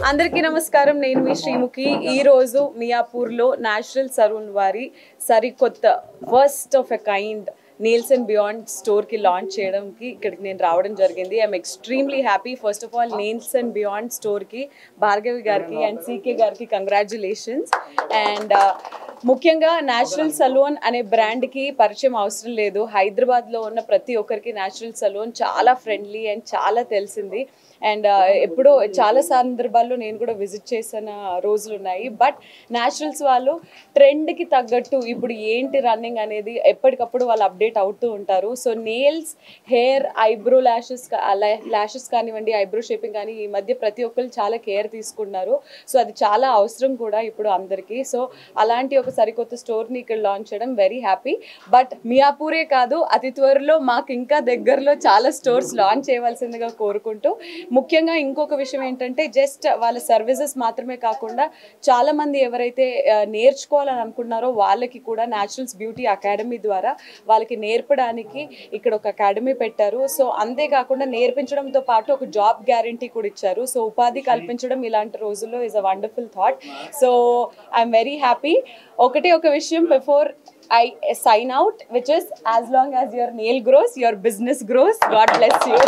అందరికీ నమస్కారం నేను మీ శ్రీముఖి ఈ రోజు మియాపూర్లో నేచురల్ సరూన్ వారి సరికొత్త first of a kind Nails and Beyond స్టోర్కి లాంచ్ చేయడానికి ఇక్కడికి నేను రావడం జరిగింది I'm extremely happy first of all Nails and Beyond స్టోర్కి భార్గవి గారికి అండ్ సీకే గారికి కంగ్రాచులేషన్స్ అండ్ ముఖ్యంగా నేచురల్ సలూన్ అనే బ్రాండ్కి పరిచయం అవసరం లేదు హైదరాబాద్లో ఉన్న ప్రతి ఒక్కరికి నేచురల్ సలూన్ చాలా ఫ్రెండ్లీ అండ్ చాలా తెలిసింది అండ్ ఎప్పుడో చాలా సందర్భాల్లో నేను కూడా విజిట్ చేసిన రోజులు ఉన్నాయి బట్ నేచురల్స్ వాళ్ళు ట్రెండ్కి తగ్గట్టు ఇప్పుడు ఏంటి రన్నింగ్ అనేది ఎప్పటికప్పుడు వాళ్ళు అప్డేట్ అవుతూ ఉంటారు so nails hair eyebrow lashes lashes కానివ్వండి ఐబ్రో షేపింగ్ కానీ ఈ మధ్య ప్రతి ఒక్కరు చాలా కేర్ తీసుకున్నారు సో అది చాలా అవసరం కూడా ఇప్పుడు అందరికీ సో అలాంటి ఒక సరికొత్త స్టోర్ని ఇక్కడ లాంచ్ చేయడం వెరీ హ్యాపీ బట్ మియాపూరే కాదు అతి త్వరలో మాకు ఇంకా దగ్గరలో చాలా స్టోర్స్ లాంచ్ చేయవలసిందిగా కోరుకుంటూ ముఖ్యంగా ఇంకొక విషయం ఏంటంటే జస్ట్ వాళ్ళ సర్వీసెస్ మాత్రమే కాకుండా చాలా మంది ఎవరైతే ఆ, నేర్చుకోవాలని అనుకున్నారో వాళ్ళకి కూడా న్యాచురల్స్ బ్యూటీ అకాడమీ ద్వారా వాళ్ళకి నేర్పడానికి ఇక్కడ ఒక అకాడమీ పెట్టారు సో అంతేకాకుండా నేర్పించడంతో పాటు ఒక జాబ్ గ్యారంటీ కూడా ఇచ్చారు సో ఉపాధి కల్పించడం ఇలాంటి రోజుల్లో is a wonderful thought so I'm very happy ఒకటే ఒక విషయం before I sign out which is as long as your nail grows your business grows God bless you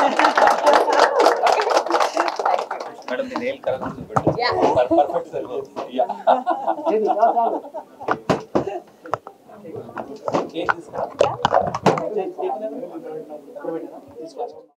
madam మీ నెయిల్ కరెక్ట్ చూపెట్టు Yeah. పర్ఫెక్ట్ సరిపోతుంది yeah cake తీసుకురా